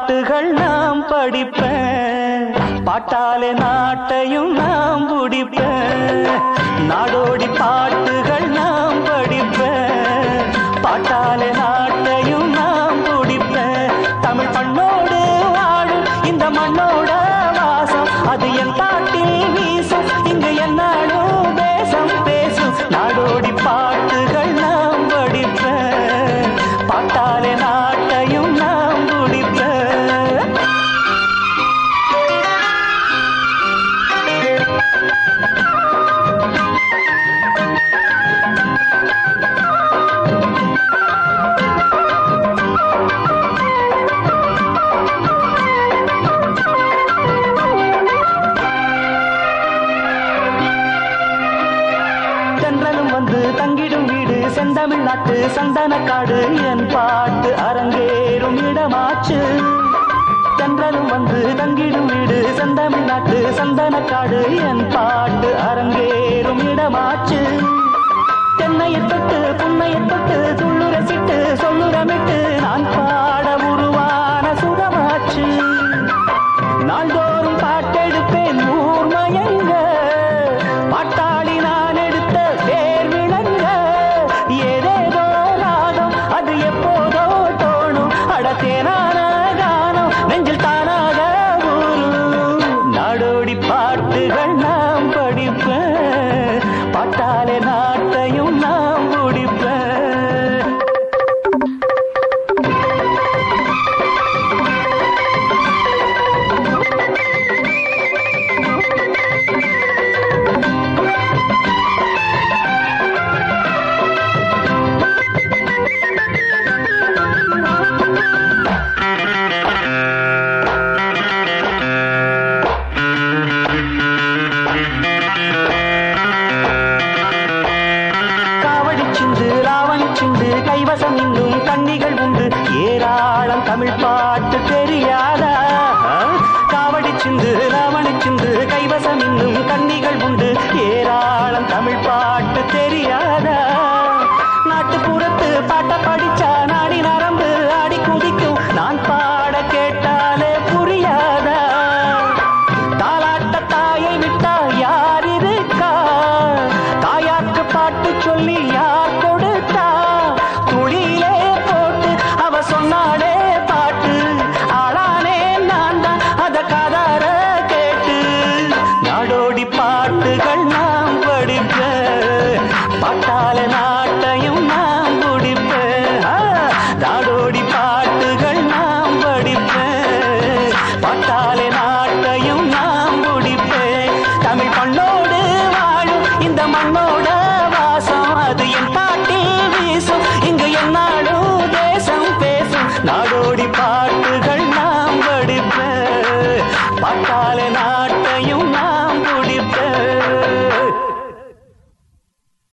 பாட்டுகள் நாம் படிப்பேன் பாட்டாலே நாட்டையும் நாம் முடிப்பேன் நாடோடி பாட்டுகள் நாம் படிப்பேன் பாட்டாலே நாட்டையும் நாம் முடிப்பேன் தமிழ் பண்ணோடு வாழும் இந்த மண்ணோட வாசம் அது என் பாட்டில் வீசும் இங்கு என்னாலும் தேசம் பேசும் நாடோடி பாட்டுகள் நாம் படிப்பேன் பாட்டாலே நாட்டையும் நாம் முடிப்பேன் தென்றலும் வந்து தங்கிடும் வீடு செந்தமிழ் நாட்டு சந்தனக்காடு என் பாட்டு அரங்கேறும் இடமாச்சு தென்றலும் வந்து தங்கிடும் வீடு செந்தமிழ் நாட்டு சந்தனக்காடு என் பாட்டு அரங்கேறும் இடமாச்சு தென்னையை தொட்டு புன்னையை தொட்டு துள்ளு ரசிட்டு சொல்லுரமிட்டு நான் பாட உருவான சுகமாச்சு நாள்தோறும் பாட்டெடுப்பேன் ஊர் மயங்க பாட்டாளி நான் எடுத்த பேர் விளங்க ஏதேதோ ராகம் அது எப்போதோ தோணும் அடத்தேனான கானம் நெஞ்சில் தானாக ஊரும் நாடோடி பாட்டுகள் நாம் படிப்பேன் பாட்டாலே நாட்டையும் நாம் முடிப்பேன் காவடி சிந்து ராவணி சிந்து கைவசம் இன்னும் கன்னிகள் உண்டு ஏராளம் தமிழ் பாட்டு தெரியாதா காவடி சிந்து ராவணி சிந்து கைவசம் இன்னும் கன்னிகள் உண்டு ஏராளம் தமிழ் பாட்டு தெரியாதா